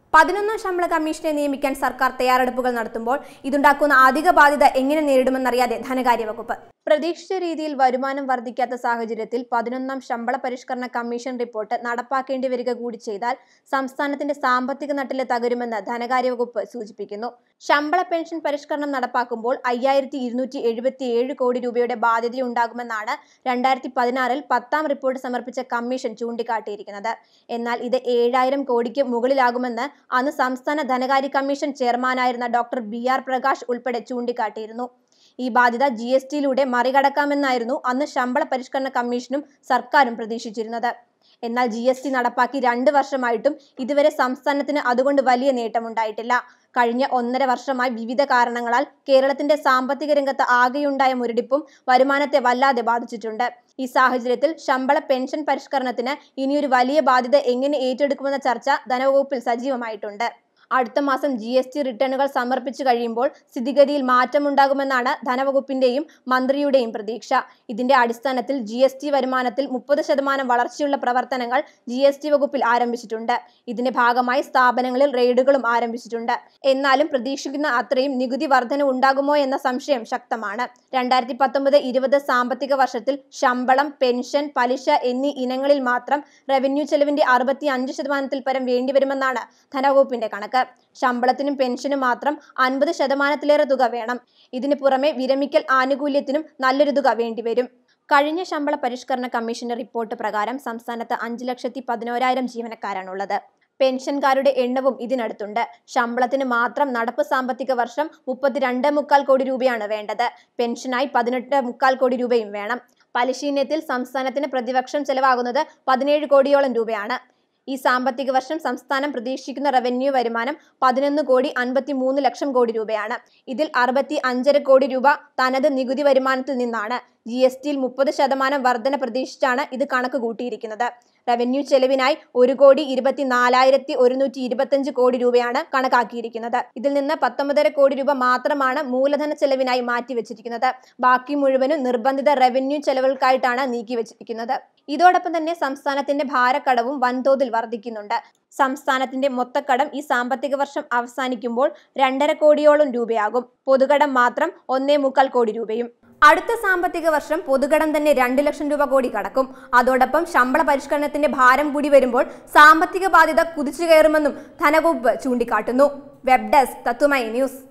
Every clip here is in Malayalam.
പതിനൊന്നാം ശമ്പള കമ്മീഷനെ നിയമിക്കാൻ സർക്കാർ തയ്യാറെടുപ്പുകൾ നടത്തുമ്പോൾ ഇതുണ്ടാക്കുന്ന അധിക ബാധ്യത എങ്ങനെ നേരിടുമെന്നറിയാതെ ധനകാര്യ വകുപ്പ് പ്രതീക്ഷിച്ച രീതിയിൽ വരുമാനം വർദ്ധിക്കാത്ത സാഹചര്യത്തിൽ പതിനൊന്നാം ശമ്പള പരിഷ്കരണ കമ്മീഷൻ റിപ്പോർട്ട് നടപ്പാക്കേണ്ടി വരിക കൂടി ചെയ്താൽ സംസ്ഥാനത്തിന്റെ സാമ്പത്തിക നട്ടില് തകരുമെന്ന് ധനകാര്യ വകുപ്പ് സൂചിപ്പിക്കുന്നു ശമ്പള പെൻഷൻ പരിഷ്കരണം നടപ്പാക്കുമ്പോൾ അയ്യായിരത്തി ഇരുന്നൂറ്റി എഴുപത്തി ഏഴ് കോടി രൂപയുടെ ബാധ്യതയുണ്ടാകുമെന്നാണ് രണ്ടായിരത്തി പതിനാറിൽ പത്താം റിപ്പോർട്ട് സമർപ്പിച്ച കമ്മീഷൻ ചൂണ്ടിക്കാട്ടിയിരിക്കുന്നത് എന്നാൽ ഇത് ഏഴായിരം കോടിക്ക് മുകളിലാകുമെന്ന് അന്ന് സംസ്ഥാന ധനകാര്യ കമ്മീഷൻ ചെയർമാനായിരുന്ന ഡോക്ടർ ബി ആർ പ്രകാശ് ഉൾപ്പെടെ ചൂണ്ടിക്കാട്ടിയിരുന്നു ഈ ബാധ്യത ജി എസ് ടിയിലൂടെ മറികടക്കാമെന്നായിരുന്നു അന്ന് ശമ്പള പരിഷ്കരണ കമ്മീഷനും സർക്കാരും പ്രതീക്ഷിച്ചിരുന്നത് എന്നാൽ ജി എസ് ടി നടപ്പാക്കി രണ്ട് വർഷമായിട്ടും ഇതുവരെ സംസ്ഥാനത്തിന് അതുകൊണ്ട് വലിയ നേട്ടമുണ്ടായിട്ടില്ല കഴിഞ്ഞ ഒന്നര വർഷമായി വിവിധ കാരണങ്ങളാൽ കേരളത്തിന്റെ സാമ്പത്തിക രംഗത്ത് ആകെയുണ്ടായ മുരടിപ്പും വരുമാനത്തെ വല്ലാതെ ബാധിച്ചിട്ടുണ്ട് ഈ സാഹചര്യത്തിൽ ശമ്പള പെൻഷൻ പരിഷ്കരണത്തിന് ഇനിയൊരു വലിയ ബാധ്യത എങ്ങനെ ഏറ്റെടുക്കുമെന്ന ചർച്ച ധനവകുപ്പിൽ സജീവമായിട്ടുണ്ട് അടുത്ത മാസം ജി എസ് ടി റിട്ടേണുകൾ സമർപ്പിച്ചു കഴിയുമ്പോൾ സ്ഥിതിഗതിയിൽ മാറ്റമുണ്ടാകുമെന്നാണ് ധനവകുപ്പിന്റെയും മന്ത്രിയുടെയും പ്രതീക്ഷ ഇതിന്റെ അടിസ്ഥാനത്തിൽ ജി എസ് ടി വരുമാനത്തിൽ മുപ്പത് ശതമാനം വളർച്ചയുള്ള പ്രവർത്തനങ്ങൾ ജി എസ് ടി വകുപ്പിൽ ആരംഭിച്ചിട്ടുണ്ട് ഇതിന്റെ ഭാഗമായി സ്ഥാപനങ്ങളിൽ റെയ്ഡുകളും ആരംഭിച്ചിട്ടുണ്ട് എന്നാലും പ്രതീക്ഷിക്കുന്ന അത്രയും നികുതി വർധന ഉണ്ടാകുമോ എന്ന സംശയം ശക്തമാണ് രണ്ടായിരത്തി പത്തൊമ്പത് ഇരുപത് സാമ്പത്തിക വർഷത്തിൽ ശമ്പളം പെൻഷൻ പലിശ എന്നീ ഇനങ്ങളിൽ മാത്രം റവന്യൂ ചെലവിന്റെ അറുപത്തി അഞ്ച് ശതമാനത്തിൽ പരം വേണ്ടിവരുമെന്നാണ് ധനവകുപ്പിന്റെ കണക്ക് ശമ്പളത്തിനും പെൻഷനും മാത്രം അൻപത് ശതമാനത്തിലേറെ തുക വേണം ഇതിനു പുറമെ വിരമിക്കൽ ആനുകൂല്യത്തിനും നല്ലൊരു തുക വേണ്ടിവരും കഴിഞ്ഞ ശമ്പള പരിഷ്കരണ കമ്മീഷന്റെ റിപ്പോർട്ട് പ്രകാരം സംസ്ഥാനത്ത് അഞ്ച് ലക്ഷത്തി പതിനോരായിരം ജീവനക്കാരാണുള്ളത് പെൻഷൻകാരുടെ എണ്ണവും ഇതിനടുത്തുണ്ട് ശമ്പളത്തിന് മാത്രം നടപ്പ് സാമ്പത്തിക വർഷം മുപ്പത്തിരണ്ട് മുക്കാൽ കോടി രൂപയാണ് വേണ്ടത് പെൻഷനായി പതിനെട്ട് മുക്കാൽ കോടി രൂപയും വേണം പലിശ ഇനത്തിൽ സംസ്ഥാനത്തിന് പ്രതിവർഷം ചെലവാകുന്നത് പതിനേഴ് കോടിയോളം രൂപയാണ് ഈ സാമ്പത്തിക വർഷം സംസ്ഥാനം പ്രതീക്ഷിക്കുന്ന റവന്യൂ വരുമാനം പതിനൊന്ന് കോടി അൻപത്തി മൂന്ന് ലക്ഷം കോടി രൂപയാണ് ഇതിൽ അറുപത്തി അഞ്ചര കോടി രൂപ തനത് നികുതി വരുമാനത്തിൽ നിന്നാണ് ജി എസ് ടിയിൽ മുപ്പത് ശതമാനം വർധന പ്രതീക്ഷിച്ചാണ് ഇത് കണക്ക് കൂട്ടിയിരിക്കുന്നത് റവന്യൂ ചെലവിനായി ഒരു കോടി ഇരുപത്തി നാലായിരത്തി ഒരുന്നൂറ്റി ഇരുപത്തഞ്ച് കോടി രൂപയാണ് കണക്കാക്കിയിരിക്കുന്നത് ഇതിൽ നിന്ന് പത്തൊമ്പതര കോടി രൂപ മാത്രമാണ് മൂലധന ചെലവിനായി മാറ്റിവെച്ചിരിക്കുന്നത് ബാക്കി മുഴുവനും നിർബന്ധിത റവന്യൂ ചെലവുകൾക്കായിട്ടാണ് നീക്കിവെച്ചിരിക്കുന്നത് ഇതോടൊപ്പം തന്നെ സംസ്ഥാനത്തിന്റെ ഭാരക്കടവും വൻതോതിൽ വർദ്ധിക്കുന്നുണ്ട് സംസ്ഥാനത്തിന്റെ മൊത്തക്കടം ഈ സാമ്പത്തിക വർഷം അവസാനിക്കുമ്പോൾ രണ്ടര കോടിയോളം രൂപയാകും പൊതുകടം മാത്രം ഒന്നേ മുക്കാൽ കോടി രൂപയും അടുത്ത സാമ്പത്തിക വർഷം പൊതുകടം തന്നെ രണ്ട് ലക്ഷം രൂപ കോടി കടക്കും അതോടൊപ്പം ശമ്പള പരിഷ്കരണത്തിന്റെ ഭാരം കൂടി വരുമ്പോൾ സാമ്പത്തിക ബാധ്യത കുതിച്ചു കയറുമെന്നും ധനവകുപ്പ് ചൂണ്ടിക്കാട്ടുന്നു വെബ് ഡെസ്ക് തത്തുമൈ ന്യൂസ്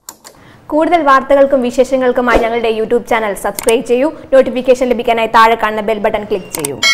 കൂടുതൽ വാർത്തകൾക്കും വിശേഷങ്ങൾക്കുമായി ഞങ്ങളുടെ യൂട്യൂബ് ചാനൽ സബ്സ്ക്രൈബ് ചെയ്യൂ നോട്ടിഫിക്കേഷൻ ലഭിക്കാനായി താഴെ കാണുന്ന ബെൽ ബട്ടൺ ക്ലിക്ക് ചെയ്യൂ